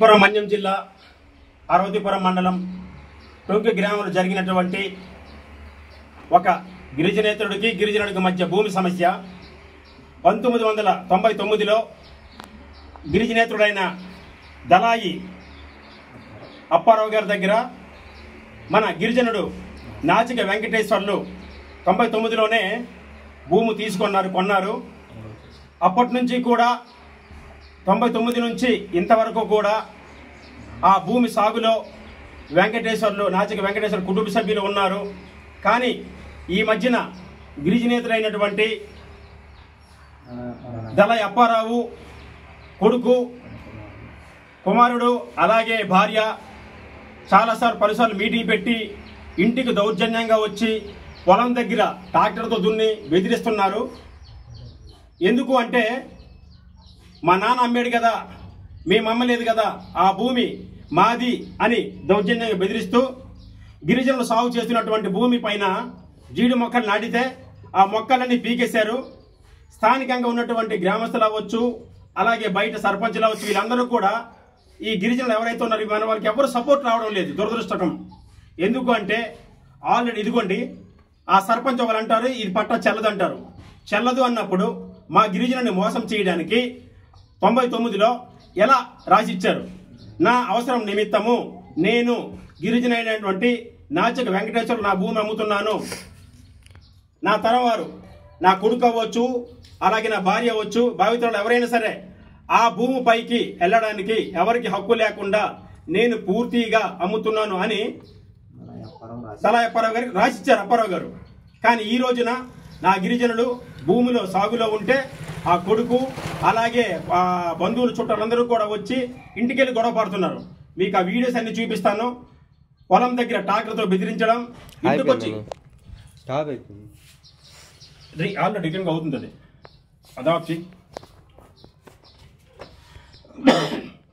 పురం మన్యం జిల్లా అరవతిపురం మండలం టొంకి గ్రామంలో జరిగినటువంటి ఒక గిరిజనేతరుడికి గిరిజనుడికి మధ్య భూమి సమస్య పంతొమ్మిది వందల తొంభై తొమ్మిదిలో గిరిజనేతరుడైన దళాయి అప్పారావు గారి దగ్గర మన గిరిజనుడు నాచిక వెంకటేశ్వర్లు తొంభై తొమ్మిదిలోనే భూమి తీసుకున్నారు కొన్నారు అప్పటి నుంచి కూడా తొంభై తొమ్మిది నుంచి ఇంతవరకు కూడా ఆ భూమి సాగులో వెంకటేశ్వర్లు నాచిక వెంకటేశ్వర కుటుంబ సభ్యులు ఉన్నారు కానీ ఈ మధ్యన గిరిజనేతలైనటువంటి దళ అప్పారావు కొడుకు కుమారుడు అలాగే భార్య చాలాసార్లు పలుసార్లు మీటింగ్ పెట్టి ఇంటికి దౌర్జన్యంగా వచ్చి పొలం దగ్గర ట్రాక్టర్తో దున్ని బెదిరిస్తున్నారు ఎందుకు అంటే మా నాన్న అమ్మాడు కదా మేము అమ్మలేదు కదా ఆ భూమి మాది అని దౌర్జన్యంగా బెదిరిస్తూ గిరిజనులు సాగు చేస్తున్నటువంటి భూమి పైన జీడి మొక్కలు నాటితే ఆ మొక్కలన్నీ పీకేశారు స్థానికంగా ఉన్నటువంటి గ్రామస్తులు అవ్వచ్చు అలాగే బయట సర్పంచులు అవ్వచ్చు వీళ్ళందరూ కూడా ఈ గిరిజనులు ఎవరైతే ఉన్నారో మన వాళ్ళకి ఎవరు సపోర్ట్ రావడం లేదు దురదృష్టకం ఎందుకు అంటే ఆల్రెడీ ఇదిగోండి ఆ సర్పంచ్ ఒకరు అంటారు ఇది పట్ట చెల్లదు అంటారు చెల్లదు అన్నప్పుడు మా గిరిజనుని మోసం చేయడానికి తొంభై తొమ్మిదిలో ఎలా రాసిచ్చారు నా అవసరం నిమిత్తము నేను గిరిజనైనటువంటి నాచక వెంకటేశ్వర నా భూమి అమ్ముతున్నాను నా తరం వారు నా కొడుకు అవ్వచ్చు అలాగే నా భార్య అవ్వచ్చు భావితరులు ఎవరైనా సరే ఆ భూమి పైకి వెళ్ళడానికి ఎవరికి హక్కు లేకుండా నేను పూర్తిగా అమ్ముతున్నాను అని సలా అప్పారావు గారికి రాసిచ్చారు అప్పారావు గారు కానీ ఈ రోజున నా గిరిజనులు భూమిలో సాగులో ఉంటే ఆ కొడుకు అలాగే ఆ బంధువులు చుట్టాలందరూ కూడా వచ్చి ఇంటికెళ్ళి గొడవ పడుతున్నారు మీకు ఆ వీడియోస్ అన్ని చూపిస్తాను పొలం దగ్గర ట్రాక్టర్తో బెదిరించడం ఇంటికి వచ్చి స్టాప్ అయిపోయింది ఆల్రెడీ రిటర్న్ అవుతుంది అది అదాప్చి